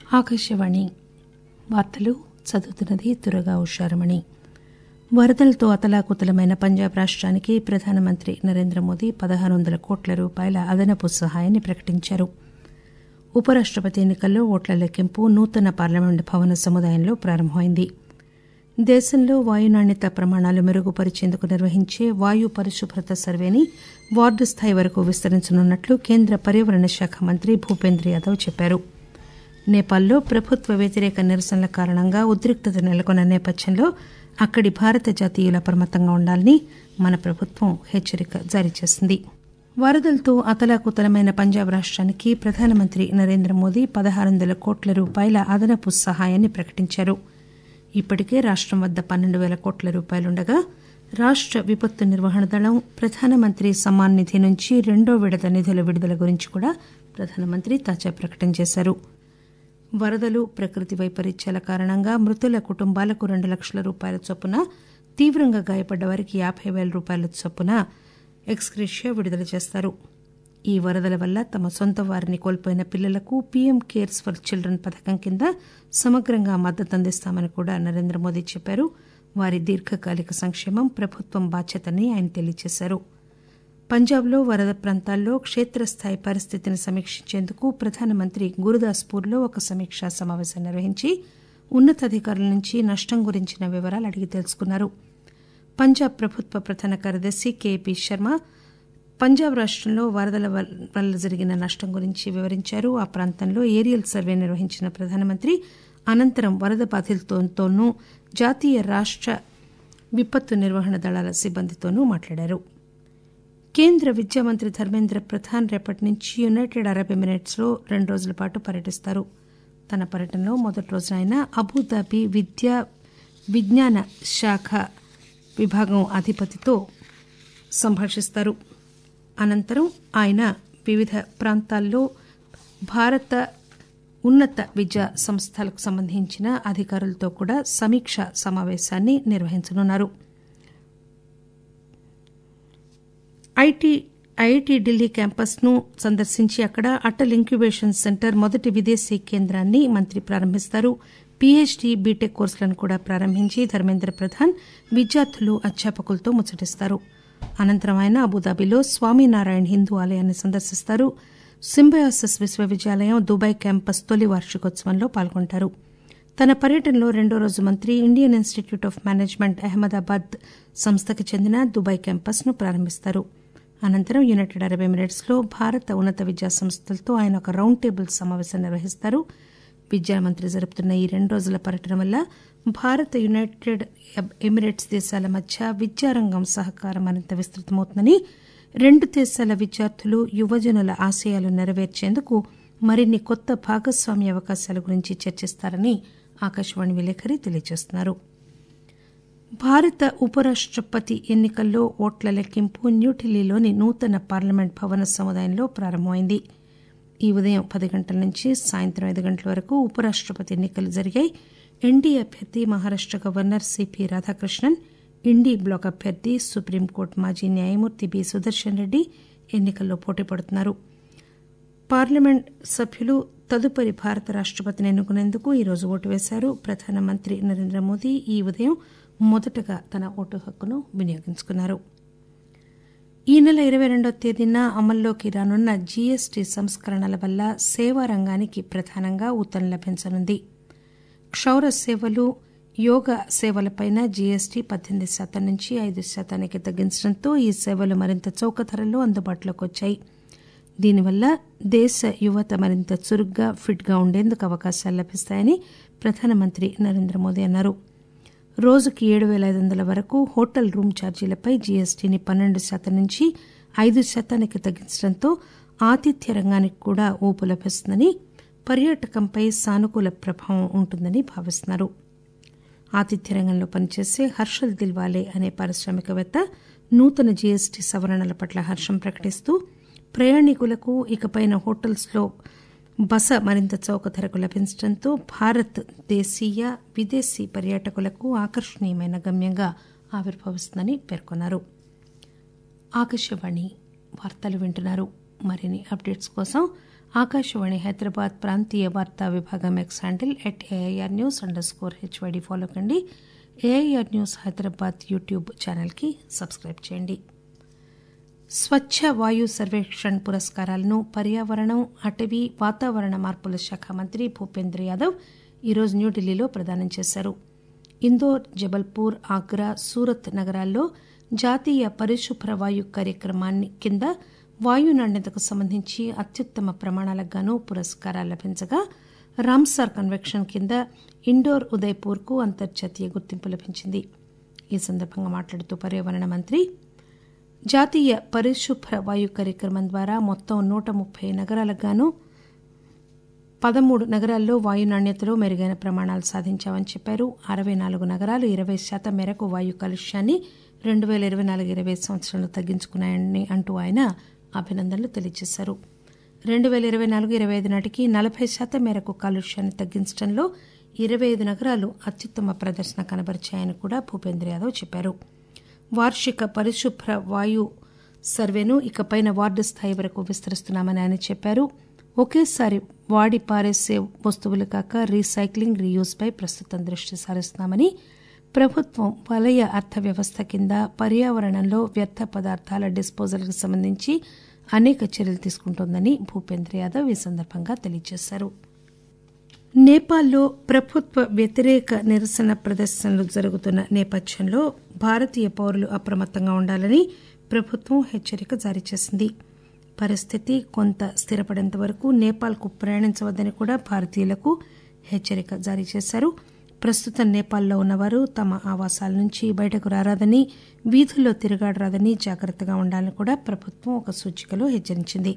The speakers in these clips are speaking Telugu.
ఆకాశవాణి వార్తలు చదువుతున్నది దురగా ఉషారమణి వరదలతో అతలాకుతలమైన పంజాబ్ రాష్టానికి ప్రధానమంత్రి నరేంద్ర మోదీ పదహారు వందల కోట్ల రూపాయల అదనపు సహాయాన్ని ప్రకటించారు ఉపరాష్టపతి ఎన్నికల్లో ఓట్ల లెక్కింపు నూతన పార్లమెంటు భవన సముదాయంలో ప్రారంభమైంది దేశంలో వాయు నాణ్యత ప్రమాణాలు మెరుగుపరిచేందుకు నిర్వహించే వాయు పరిశుభ్రత సర్వేని వార్డు స్థాయి వరకు విస్తరించనున్నట్లు కేంద్ర పర్యావరణ శాఖ మంత్రి భూపేంద్ర యాదవ్ చెప్పారు నేపాల్లో ప్రభుత్వ వ్యతిరేక నిరసనల కారణంగా ఉద్రిక్తత నెలకొన్న నేపథ్యంలో అక్కడి భారత జాతీయులు అప్రమత్తంగా ఉండాలని మన ప్రభుత్వం హెచ్చరిక జారీ చేసింది వరదలతో అతలాకుతలమైన పంజాబ్ రాష్టానికి ప్రధానమంత్రి నరేంద్ర మోదీ పదహారు వందల కోట్ల రూపాయల అదనపు సహాయాన్ని ప్రకటించారు ఇప్పటికే రాష్టం వద్ద పన్నెండు పేల కోట్ల రూపాయలుండగా రాష్ట విపత్తు నిర్వహణ దళం ప్రధానమంత్రి సమ్మాన్ నిధి నుంచి రెండో విడత నిధుల విడుదల గురించి కూడా ప్రధానమంత్రి తాజా ప్రకటన చేశారు వరదలు ప్రకృతి వైపరీత్యాల కారణంగా మృతుల కుటుంబాలకు రెండు లక్షల రూపాయల చొప్పున తీవ్రంగా గాయపడ్డ వారికి యాబై పేల రూపాయల చొప్పున ఎక్స్గ్రేషియా విడుదల చేస్తారు ఈ వరదల వల్ల తమ సొంత వారిని కోల్పోయిన పిల్లలకు పీఎం కేర్స్ ఫర్ చిల్డ్రన్ పథకం కింద సమగ్రంగా మద్దతు అందిస్తామని కూడా నరేంద్ర మోదీ చెప్పారు వారి దీర్ఘకాలిక సంక్షేమం ప్రభుత్వం బాధ్యతని ఆయన తెలియజేశారు పంజాబ్లో వరద ప్రాంతాల్లో క్షేత్రస్థాయి పరిస్థితిని సమీక్షించేందుకు ప్రధానమంత్రి గురుదాస్పూర్లో ఒక సమీక్షా సమావేశం నిర్వహించి ఉన్నతాధికారుల నుంచి నష్టం గురించిన వివరాలు అడిగి తెలుసుకున్నారు పంజాబ్ ప్రభుత్వ ప్రధాన కార్యదర్శి కేపీ శర్మ పంజాబ్ రాష్టంలో వరదల వల్ల జరిగిన నష్టం గురించి వివరించారు ఆ ప్రాంతంలో ఏరియల్ సర్వే నిర్వహించిన ప్రధానమంత్రి అనంతరం వరద బాధితులతోనూ జాతీయ రాష్ట విపత్తు నిర్వహణ దళాల సిబ్బందితోనూ మాట్లాడారు కేంద్ర విద్యా మంత్రి ధర్మేంద్ర ప్రధాన్ రేపటి నుంచి యునైటెడ్ అరబ్ ఎమిరేట్స్ లో రెండు రోజుల పాటు పర్యటిస్తారు తన పర్యటనలో మొదటి రోజున ఆయన అబుదాబి విద్యా విజ్ఞాన శాఖ విభాగం అధిపతితో సంభాషిస్తారు అనంతరం ఆయన వివిధ ప్రాంతాల్లో భారత ఉన్నత విద్యా సంస్థలకు సంబంధించిన అధికారులతో కూడా సమీక్ష సమావేశాన్ని నిర్వహించనున్నారు ఐటీ ఐఐటి ఢిల్లీ క్యాంపస్ ను సందర్శించి అక్కడ అటల్ ఇంక్యుబేషన్ సెంటర్ మొదటి విదేశీ కేంద్రాన్ని మంత్రి ప్రారంభిస్తారు పీహెచ్డీ బీటెక్ కోర్సులను కూడా ప్రారంభించి ధర్మేంద్ర ప్రధాన్ విద్యార్థులు అధ్యాపకులతో ముచ్చటిస్తారు అనంతరం ఆయన అబుదాబిలో స్వామినారాయణ హిందూ ఆలయాన్ని సందర్శిస్తారు సింబయాసిస్ విశ్వవిద్యాలయం దుబాయ్ క్యాంపస్ తొలి వార్షికోత్సవంలో పాల్గొంటారు తన పర్యటనలో రెండో రోజు మంత్రి Indian institute of management Ahmedabad సంస్థకు చెందిన దుబాయ్ క్యాంపస్ ను ప్రారంభిస్తారు అనంతరం యునైటెడ్ అరబ్ ఎమిరేట్స్ లో భారత ఉన్నత విద్యా సంస్థలతో ఆయన ఒక రౌండ్ టేబుల్ సమావేశం నిర్వహిస్తారు విద్యామంత్రి జరుపుతున్న ఈ రెండు రోజుల పర్యటన వల్ల భారత్ యునైటెడ్ ఎమిరేట్స్ దేశాల మధ్య విద్యారంగం సహకారం మరింత విస్తృతమవుతుందని రెండు దేశాల విద్యార్థులు యువజనుల ఆశయాలు నెరవేర్చేందుకు మరిన్ని కొత్త భాగస్వామ్య అవకాశాల గురించి చర్చిస్తారని ఆకాశవాణి విలేకరి తెలియజేస్తున్నారు భారత ఉపరాష్టపతి ఎన్నికల్లో ఓట్ల లెక్కింపు న్యూఢిల్లీలోని నూతన పార్లమెంట్ భవన సముదాయంలో ప్రారంభమైంది ఈ ఉదయం పది గంటల నుంచి సాయంత్రం ఐదు గంటల వరకు ఉపరాష్టపతి ఎన్నికలు జరిగాయి ఎన్డీఏ అభ్యర్థి Maharashtra governor CP Radhakrishnan INDI bloc అభ్యర్థి సుప్రీంకోర్టు మాజీ న్యాయమూర్తి బి సుదర్శన్ రెడ్డి ఎన్నికల్లో పోటీ పడుతున్నారు పార్లమెంట్ సభ్యులు తదుపరి భారత రాష్టపతిని ఎన్నుకునేందుకు ఈరోజు ఓటు వేశారు ప్రధానమంత్రి నరేంద్ర మోదీ ఈ ఉదయం మొదటగా తన ఓటు హక్కును వినియోగించుకున్నారు ఈ నెల ఇరవై రెండో తేదీన అమల్లోకి రానున్న జీఎస్టీ సంస్కరణల వల్ల సేవా రంగానికి ప్రధానంగా ఊతం లభించనుంది క్షౌర సేవలు యోగా సేవలపైన జీఎస్టీ పద్దెనిమిది శాతం నుంచి ఐదు శాతానికి తగ్గించడంతో ఈ సేవలు మరింత చౌక ధరల్లో అందుబాటులోకి వచ్చాయి దీనివల్ల దేశ యువత మరింత చురుగ్గా ఫిట్గా ఉండేందుకు అవకాశాలు లభిస్తాయని ప్రధానమంత్రి నరేంద్ర మోదీ అన్నారు రోజుకి ఏడు పేల ఐదు వందల వరకు హోటల్ రూమ్ ఛార్జీలపై జీఎస్టీని పన్నెండు శాతం నుంచి ఐదు శాతానికి తగ్గించడంతో ఆతిథ్య రంగానికి కూడా ఊపు లభిస్తుందని పర్యాటకంపై సానుకూల ప్రభావం ఉంటుందని భావిస్తున్నారు ఆతిథ్య రంగంలో పనిచేసే హర్షల్ దిల్వాలే అనే పారిశ్రామికవేత్త నూతన జీఎస్టీ సవరణల పట్ల హర్షం ప్రకటిస్తూ ప్రయాణికులకు ఇకపైన హోటల్స్లో బస మరింత చౌక ధరకు లభించడంతో భారత్ దేశీయ విదేశీ పర్యాటకులకు ఆకర్షణీయమైన గమ్యంగా ఆవిర్భవిస్తుందని పేర్కొన్నారు ఆకాశవాణి వార్తలు వింటున్నారు మరిన్ని అప్డేట్స్ కోసం ఆకాశవాణి హైదరాబాద్ ప్రాంతీయ వార్తా విభాగం X handle at AIR news underscore HYD follow కండి ఏఐఆర్ న్యూస్ హైదరాబాద్ యూట్యూబ్ ఛానల్కి సబ్స్క్రైబ్ చేయండి స్వచ్ఛ వాయు సర్వేక్షణ్ పురస్కారాలను పర్యావరణం అటవీ వాతావరణ మార్పుల శాఖ మంత్రి భూపేంద్ర యాదవ్ ఈరోజు న్యూఢిల్లీలో ప్రదానం చేశారు ఇందోర్ జబల్పూర్ ఆగ్రా సూరత్ నగరాల్లో జాతీయ పరిశుభ్ర వాయు కార్యక్రమాన్ని కింద వాయు నాణ్యతకు సంబంధించి అత్యుత్తమ ప్రమాణాలకు గాను పురస్కారాలు లభించగా రామ్సార్ కన్వెక్షన్ కింద ఇండోర్ ఉదయ్పూర్ కు అంతర్జాతీయ గుర్తింపు లభించింది ఈ సందర్భంగా మాట్లాడుతూ పర్యావరణ మంత్రి జాతీయ పరిశుభ్ర వాయు కార్యక్రమం ద్వారా మొత్తం నూట ముప్పై నగరాలకు గాను పదమూడు నగరాల్లో వాయు నాణ్యతలో మెరుగైన ప్రమాణాలు సాధించామని చెప్పారు అరవై నాలుగు నగరాలు ఇరవై శాతం మేరకు వాయు కాలుష్యాన్ని రెండు పేల ఇరవై నాలుగు ఇరవై సంవత్సరంలో తగ్గించుకున్నాయని అంటూ ఆయన అభినందనలు తెలియజేశారు రెండు పేల ఇరవై నాలుగు ఇరవై ఐదు నాటికి నలభై శాతం మేరకు కాలుష్యాన్ని తగ్గించడంలో ఇరవై ఐదు నగరాలు అత్యుత్తమ ప్రదర్శన కనబరిచాయని కూడా భూపేంద్ర యాదవ్ చెప్పారు వార్షిక పరిశుభ్ర వాయు సర్వేను ఇకపైన వార్డు స్థాయి వరకు విస్తరిస్తున్నామని ఆయన చెప్పారు ఒకేసారి వాడి పారేసే వస్తువులు కాక రీసైక్లింగ్ రీయూజ్ పై ప్రస్తుతం దృష్టి సారిస్తున్నామని ప్రభుత్వం వలయ అర్థవ్యవస్థ కింద పర్యావరణంలో వ్యర్థ పదార్థాల డిస్పోజల్కు సంబంధించి అనేక చర్యలు తీసుకుంటోందని భూపేంద్ర యాదవ్ ఈ సందర్భంగా తెలియజేశారు నేపాల్లో ప్రభుత్వ వ్యతిరేక నిరసన ప్రదర్శనలు జరుగుతున్న నేపథ్యంలో భారతీయ పౌరులు అప్రమత్తంగా ఉండాలని ప్రభుత్వం హెచ్చరిక జారీ చేసింది పరిస్థితి కొంత స్థిరపడేంత వరకు నేపాల్కు ప్రయాణించవద్దని కూడా భారతీయులకు హెచ్చరిక జారీ చేశారు ప్రస్తుతం నేపాల్లో ఉన్నవారు తమ ఆవాసాల నుంచి బయటకు రారాదని వీధుల్లో తిరగాడరాదని జాగ్రత్తగా ఉండాలని కూడా ప్రభుత్వం ఒక సూచికలో హెచ్చరించింది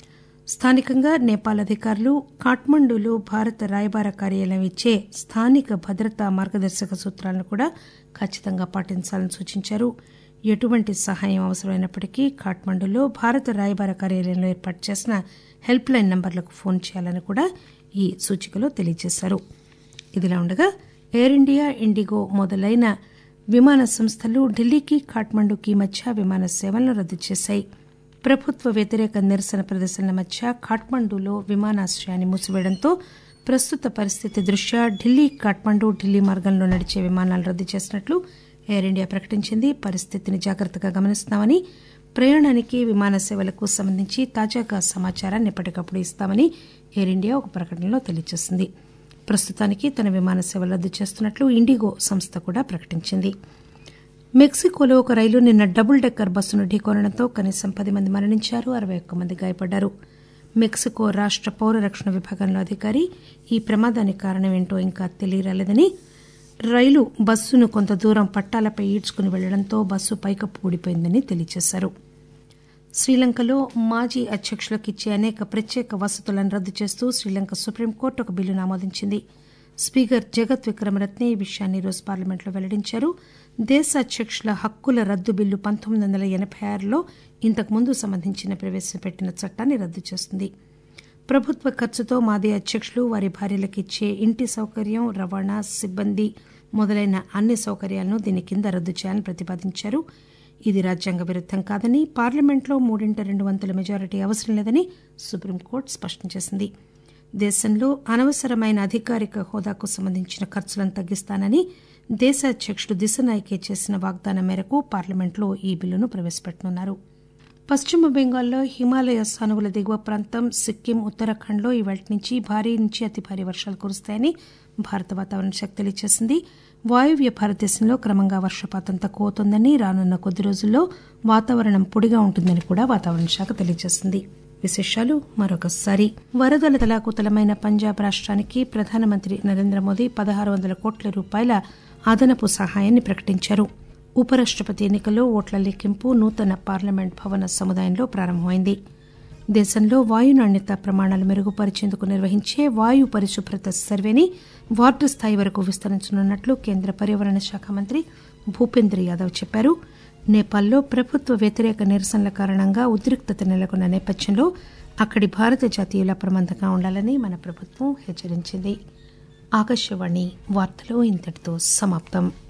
స్థానికంగా నేపాల్ అధికారులు కాఠ్మండూలో భారత రాయబార కార్యాలయం ఇచ్చే స్థానిక భద్రతా మార్గదర్శక సూత్రాలను కూడా ఖచ్చితంగా పాటించాలని సూచించారు ఎటువంటి సహాయం అవసరమైనప్పటికీ కాఠ్మండూలో భారత రాయబార కార్యాలయంలో ఏర్పాటు చేసిన హెల్ప్ లైన్ నంబర్లకు ఫోన్ చేయాలని కూడా ఈ సూచికలో తెలియజేశారు ఇదిలా ఉండగా ఎయిర్ ఇండియా ఇండిగో మొదలైన విమాన సంస్థలు ఢిల్లీకి కాఠ్మండూకి మధ్య విమాన సేవలను రద్దు చేశాయి ప్రభుత్వ వ్యతిరేక నిరసన ప్రదర్శనల మధ్య కాఠ్మండూలో విమానాశ్రయాన్ని మూసివేయడంతో ప్రస్తుత పరిస్థితి దృష్ట్యా ఢిల్లీ కాఠ్మండూ ఢిల్లీ మార్గంలో నడిచే విమానాలు రద్దు చేసినట్లు ఎయిర్ ఇండియా ప్రకటించింది పరిస్థితిని జాగ్రత్తగా గమనిస్తున్నామని ప్రయాణానికి విమాన సేవలకు సంబంధించి తాజాగా సమాచారాన్ని ఎప్పటికప్పుడు ఇస్తామని ఎయిర్ ఇండియా ఒక ప్రకటనలో తెలియజేసింది ప్రస్తుతానికి తన విమాన సేవలు రద్దు చేస్తున్నట్లు ఇండిగో సంస్థ కూడా ప్రకటించింది మెక్సికోలో ఒక రైలు నిన్న డబుల్ డెక్కర్ బస్సును ఢీకొనడంతో కనీసం పది మంది మరణించారు అరవై ఒక్క మంది గాయపడ్డారు మెక్సికో రాష్ట పౌర రక్షణ విభాగంలో అధికారి ఈ ప్రమాదానికి కారణం ఏంటో ఇంకా తెలియరాలేదని రైలు బస్సును కొంత దూరం పట్టాలపై ఈడ్చుకుని వెళ్లడంతో బస్సు పైకప్పు ఊడిపోయిందని తెలియజేశారు శ్రీలంకలో మాజీ అధ్యకులకు ఇచ్చే అనేక ప్రత్యేక వసతులను రద్దు చేస్తూ శ్రీలంక సుప్రీంకోర్టు ఒక బిల్లును ఆమోదించింది స్పీకర్ జగత్ విక్రమరత్నే ఈ విషయాన్ని ఈరోజు పార్లమెంట్లో వెల్లడించారు దేశ అధ్యకుల హక్కుల రద్దు బిల్లు పంతొమ్మిది వందల ఎనబై ఆరులో ఇంతకుముందు సంబంధించిన ప్రవేశపెట్టిన చట్టాన్ని రద్దు చేస్తుంది ప్రభుత్వ ఖర్చుతో మాజీ అధ్యకులు వారి భార్యలకు ఇచ్చే ఇంటి సౌకర్యం రవాణా సిబ్బంది మొదలైన అన్ని సౌకర్యాలను దీని కింద రద్దు చేయాలని ప్రతిపాదించారు ఇది రాజ్యాంగ విరుద్దం కాదని పార్లమెంట్లో మూడింట రెండు వంతుల మెజారిటీ అవసరం లేదని సుప్రీంకోర్టు స్పష్టం చేసింది దేశంలో అనవసరమైన అధికారిక హోదాకు సంబంధించిన ఖర్చులను తగ్గిస్తానని దేశ అధ్యకుడు దిశనాయకే చేసిన వాగ్దానం మేరకు పార్లమెంట్లో ఈ బిల్లును ప్రవేశపెట్టనున్నారు పశ్చిమ బెంగాల్లో హిమాలయ సానువుల దిగువ ప్రాంతం సిక్కిం ఉత్తరాఖండ్లో ఇవాళ నుంచి భారీ నుంచి అతి భారీ వర్షాలు కురుస్తాయని భారత వాతావరణ శాఖ తెలియజేసింది వాయువ్య భారతదేశంలో క్రమంగా వర్షపాతం తక్కువ అవుతోందని రానున్న కొద్ది రోజుల్లో వాతావరణం పొడిగా ఉంటుందని కూడా వాతావరణ శాఖ తెలియజేసింది విశేషాలు మరొకసారి వరదల తలాకుతలమైన పంజాబ్ రాష్ట్రానికి ప్రధానమంత్రి నరేంద్ర మోదీ పదహారు వందల కోట్ల రూపాయల అదనపు సహాయాన్ని ప్రకటించారు ఉపరాష్టపతి ఎన్నికల్లో ఓట్ల లెక్కింపు నూతన పార్లమెంట్ భవన సముదాయంలో ప్రారంభమైంది దేశంలో వాయు నాణ్యత ప్రమాణాలు మెరుగుపరిచేందుకు నిర్వహించే వాయు పరిశుభ్రత సర్వేని వార్డు స్థాయి వరకు విస్తరించనున్నట్లు కేంద్ర పర్యావరణ శాఖ మంత్రి భూపేంద్ర యాదవ్ చెప్పారు నేపాల్లో ప్రభుత్వ వ్యతిరేక నిరసనల కారణంగా ఉద్రిక్తత నెలకొన్న నేపథ్యంలో అక్కడి భారత జాతీయులు అప్రమత్తంగా ఉండాలని మన ప్రభుత్వం హెచ్చరించింది ఆకాశవాణి వార్తలు ఇంతటితో సమాప్తం